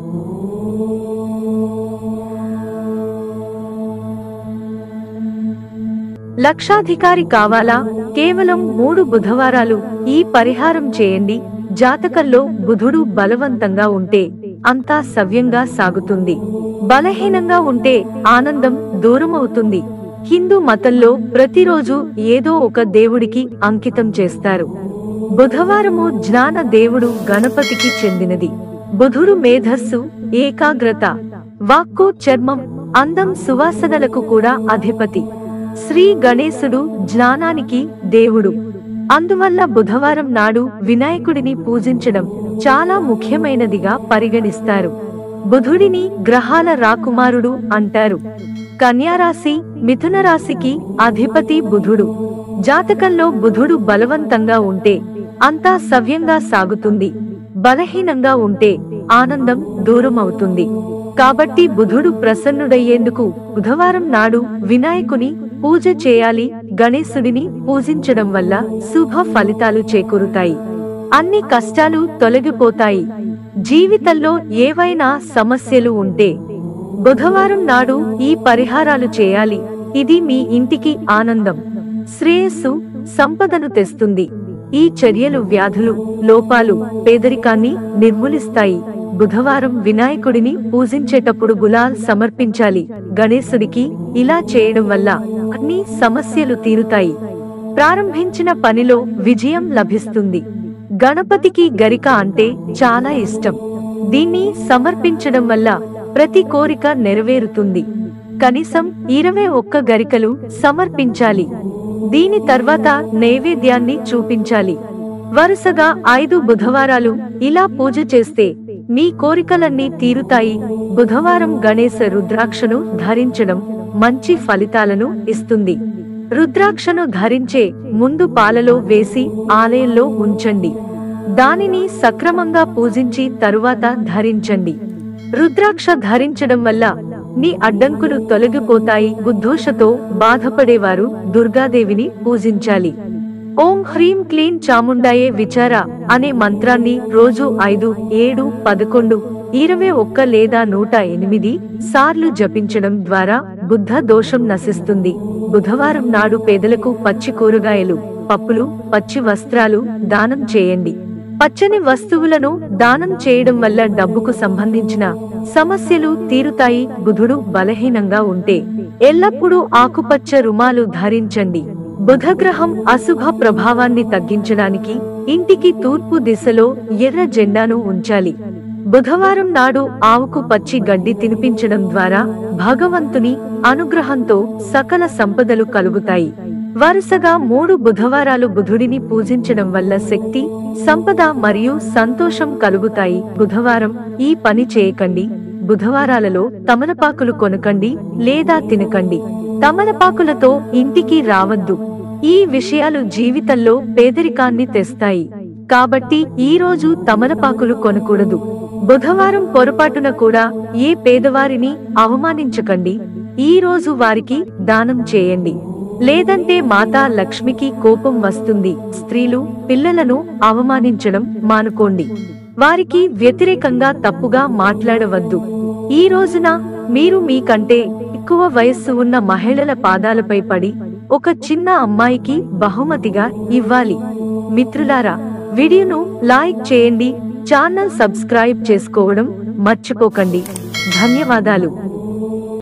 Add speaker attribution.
Speaker 1: లక్షాధికారి కావాలా కేవలం మూడు బుధవారాలు ఈ పరిహారం చేయండి జాతకంలో బుధుడు బలవంతంగా ఉంటే అంతా సవ్యంగా సాగుతుంది బలహీనంగా ఉంటే ఆనందం దూరమవుతుంది హిందూ మతంలో ప్రతిరోజు ఏదో ఒక దేవుడికి అంకితం చేస్తారు బుధవారము జ్ఞాన దేవుడు గణపతికి చెందినది బుధుడు మేధస్సు ఏకాగ్రత వాక్కు చర్మం అందం సువాసనలకు కూడా అధిపతి శ్రీ గణేశుడు జ్ఞానానికి దేవుడు అందువల్ల బుధవారం నాడు వినాయకుడిని పూజించడం చాలా ముఖ్యమైనదిగా పరిగణిస్తారు బుధుడిని గ్రహాల రాకుమారుడు అంటారు కన్యారాశి మిథున రాశికి అధిపతి బుధుడు జాతకంలో బుధుడు బలవంతంగా ఉంటే అంతా సవ్యంగా సాగుతుంది బలహీనంగా ఉంటే ఆనందం దూరమవుతుంది కాబట్టి బుధుడు ప్రసన్నుడయ్యేందుకు బుధవారం నాడు వినాయకుని పూజ చేయాలి గణేశుడిని పూజించడం వల్ల శుభ ఫలితాలు చేకూరుతాయి అన్ని కష్టాలు తొలగిపోతాయి జీవితంలో ఏవైనా సమస్యలు ఉంటే బుధవారం నాడు ఈ పరిహారాలు చేయాలి ఇది మీ ఇంటికి ఆనందం శ్రేయస్సు సంపదను తెస్తుంది ఈ చర్యలు వ్యాధులు లోపాలు పేదరికాన్ని నిర్మూలిస్తాయి బుధవారం వినాయకుడిని పూజించేటప్పుడు గులాల్ సమర్పించాలి గణేశుడికి ఇలా చేయడం వల్ల అన్ని సమస్యలు తీరుతాయి ప్రారంభించిన పనిలో విజయం లభిస్తుంది గణపతికి గరిక అంటే చాలా ఇష్టం దీన్ని సమర్పించడం వల్ల ప్రతి కోరిక నెరవేరుతుంది కనీసం ఇరవై ఒక్క గరికలు సమర్పించాలి దీని తర్వాత నైవేద్యాన్ని చూపించాలి వరుసగా ఐదు బుధవారాలు ఇలా పూజ చేస్తే మీ కోరికలన్నీ తీరుతాయి బుధవారం గణేశ రుద్రాక్షను ధరించడం మంచి ఫలితాలను ఇస్తుంది రుద్రాక్షను ధరించే ముందు పాలలో వేసి ఆలయంలో ఉంచండి దానిని సక్రమంగా పూజించి తరువాత ధరించండి రుద్రాక్ష ధరించడం వల్ల నీ అడ్డంకులు తొలగిపోతాయి బుద్ధోషతో బాధపడేవారు దుర్గాదేవిని పూజించాలి ఓం హ్రీం క్లీం చాముండాయే విచార అనే మంత్రాన్ని రోజు ఐదు ఏడు పదకొండు ఇరవై ఒక్క లేదా నూట ఎనిమిది సార్లు జపించడం ద్వారా బుద్ధ దోషం నశిస్తుంది బుధవారం నాడు పేదలకు పచ్చి కూరగాయలు పప్పులు పచ్చి వస్త్రాలు దానం చేయండి పచ్చని వస్తువులను దానం చేయడం వల్ల డబ్బుకు సంబంధించిన సమస్యలు తీరుతాయి బుధుడు బలహీనంగా ఉంటే ఎల్లప్పుడూ ఆకుపచ్చ రుమాలు ధరించండి బుధగ్రహం అశుభ ప్రభావాన్ని తగ్గించడానికి ఇంటికి తూర్పు దిశలో ఎర్ర జెండాను ఉంచాలి బుధవారం నాడు ఆవుకు పచ్చి గడ్డి తినిపించడం ద్వారా భగవంతుని అనుగ్రహంతో సకల సంపదలు కలుగుతాయి వరుసగా మూడు బుధవారాలు బుధుడిని పూజించడం వల్ల శక్తి సంపద మరియు సంతోషం కలుగుతాయి బుధవారం ఈ పని చేయకండి బుధవారాలలో తమలపాకులు కొనకండి లేదా తినకండి తమలపాకులతో ఇంటికి రావద్దు ఈ విషయాలు జీవితంలో పేదరికాన్ని తెస్తాయి కాబట్టి ఈ రోజు తమలపాకులు కొనకూడదు బుధవారం పొరపాటున కూడా ఏ పేదవారిని అవమానించకండి ఈ రోజు వారికి దానం చేయండి లేదంటే మాతా లక్ష్మికి కోపం వస్తుంది స్త్రీలు పిల్లలను అవమానించడం మానుకోండి వారికి వ్యతిరేకంగా తప్పుగా మాట్లాడవద్దు ఈ రోజున మీరు మీకంటే ఎక్కువ వయస్సు ఉన్న మహిళల పాదాలపై పడి ఒక చిన్న అమ్మాయికి బహుమతిగా ఇవ్వాలి మిత్రులారా వీడియోను లైక్ చేయండి ఛానల్ సబ్స్క్రైబ్ చేసుకోవడం మర్చిపోకండి ధన్యవాదాలు